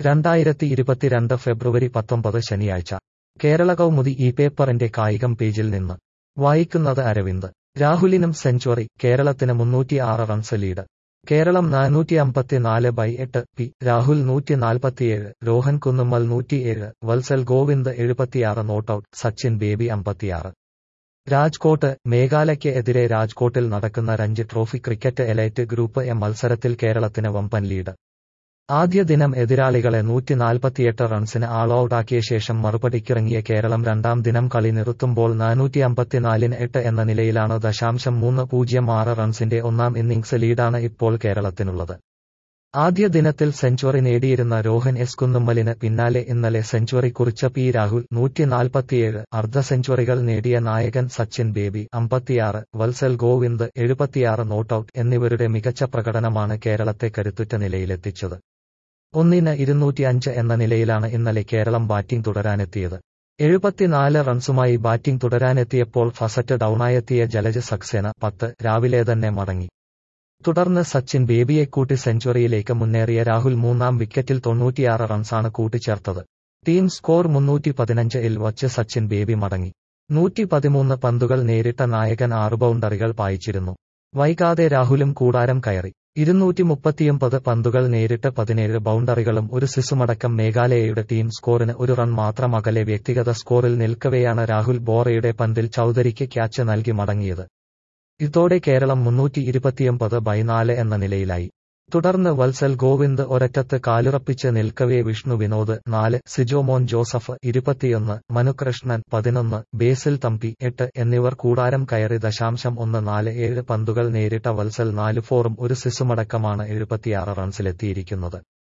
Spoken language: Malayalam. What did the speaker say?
രണ്ടായിരത്തി ഇരുപത്തിരണ്ട് ഫെബ്രുവരി പത്തൊമ്പത് ശനിയാഴ്ച കേരള കൗമുദി ഈ പേപ്പറിന്റെ കായികം പേജിൽ നിന്ന് വായിക്കുന്നത് അരവിന്ദ് രാഹുലിനും സെഞ്ചുറി കേരളത്തിന് മുന്നൂറ്റിയാറ് റൺസ് ലീഡ് കേരളം നാനൂറ്റി അമ്പത്തിനാല് ബൈ എട്ട് പി രാഹുൽ നൂറ്റി നാൽപ്പത്തിയേഴ് രോഹൻ കുന്നുമ്മൽ നൂറ്റിയേഴ് വത്സൽ ഗോവിന്ദ് എഴുപത്തിയാറ് നോട്ടൌട്ട് സച്ചിൻ ബേബി അമ്പത്തിയാറ് രാജ്കോട്ട് മേഘാലയ്ക്ക് എതിരെ രാജ്കോട്ടിൽ നടക്കുന്ന Ranji trophy cricket elite group A മത്സരത്തിൽ കേരളത്തിന് വമ്പൻ ലീഡ് ആദ്യ ദിനം എതിരാളികളെ നൂറ്റി നാൽപ്പത്തിയെട്ട് റൺസിന് ആൾ ഔട്ടാക്കിയ ശേഷം മറുപടിക്കിറങ്ങിയ കേരളം രണ്ടാം ദിനം കളി നിർത്തുമ്പോൾ നാനൂറ്റി അമ്പത്തിനാലിന് എട്ട് എന്ന നിലയിലാണ് ദശാംശം മൂന്ന് പൂജ്യം ആറ് റൺസിന്റെ ഒന്നാം ഇന്നിംഗ്സ് ലീഡാണ് ഇപ്പോൾ കേരളത്തിനുള്ളത് ആദ്യ ദിനത്തിൽ സെഞ്ചുറി നേടിയിരുന്ന രോഹൻ എസ് കുന്നുമ്മലിന് പിന്നാലെ ഇന്നലെ സെഞ്ചുറി കുറിച്ച പി രാഹുൽ നൂറ്റി നാൽപ്പത്തിയേഴ് അർദ്ധ സെഞ്ചുറികൾ നേടിയ നായകൻ സച്ചിൻ ബേബി അമ്പത്തിയാറ് വത്സൽ ഗോവിന്ദ് എഴുപത്തിയാറ് നോട്ടൌട്ട് എന്നിവരുടെ മികച്ച പ്രകടനമാണ് കേരളത്തെ കരുത്തുറ്റ നിലയിലെത്തിച്ചത് ഒന്നിന് ഇരുന്നൂറ്റിയഞ്ച് എന്ന നിലയിലാണ് ഇന്നലെ കേരളം ബാറ്റിംഗ് തുടരാനെത്തിയത് എഴുപത്തിനാല് റൺസുമായി ബാറ്റിംഗ് തുടരാനെത്തിയപ്പോൾ ഫസറ്റ് ഡൌണായെത്തിയ ജലജ സക്സേന പത്ത് രാവിലെ തന്നെ മടങ്ങി തുടർന്ന് സച്ചിൻ ബേബിയെ കൂട്ടി സെഞ്ചുറിയിലേക്ക് മുന്നേറിയ രാഹുൽ മൂന്നാം വിക്കറ്റിൽ തൊണ്ണൂറ്റിയാറ് റൺസാണ് കൂട്ടിച്ചേർത്തത് ടീം സ്കോർ മുന്നൂറ്റി പതിനഞ്ച് ഇൽ വച്ച് സച്ചിൻ ബേബി മടങ്ങി നൂറ്റി പതിമൂന്ന് പന്തുകൾ നേരിട്ട നായകൻ ആറ് ബൗണ്ടറികൾ പായിച്ചിരുന്നു വൈകാതെ രാഹുലും കൂടാരം കയറി ഇരുന്നൂറ്റി മുപ്പത്തിയൊമ്പത് പന്തുകൾ നേരിട്ട് പതിനേഴ് ബൗണ്ടറികളും ഒരു സിസുമടക്കം മേഘാലയയുടെ ടീം സ്കോറിന് ഒരു റൺ മാത്രം അകലെ വ്യക്തിഗത സ്കോറിൽ നിൽക്കവെയാണ് രാഹുൽ ബോറയുടെ പന്തിൽ ചൌധരിക്ക് ക്യാച്ച് നൽകി മടങ്ങിയത് ഇതോടെ കേരളം മുന്നൂറ്റി ഇരുപത്തിയൊമ്പത് ബൈ നാല് എന്ന നിലയിലായി തുടർന്ന് വത്സൽ ഗോവിന്ദ് ഒരറ്റത്ത് കാലുറപ്പിച്ച് നിൽക്കവേ വിഷ്ണു വിനോദ് നാല് സിജോമോൻ ജോസഫ് ഇരുപത്തിയൊന്ന് മനുകൃഷ്ണൻ പതിനൊന്ന് ബേസിൽ തമ്പി എട്ട് എന്നിവർ കൂടാരം കയറി ദശാംശം ഒന്ന് നാല് ഏഴ് പന്തുകൾ നേരിട്ട വത്സൽ നാല് ഫോറും ഒരു സിസുമടക്കമാണ് എഴുപത്തിയാറ് റൺസിലെത്തിയിരിക്കുന്നത്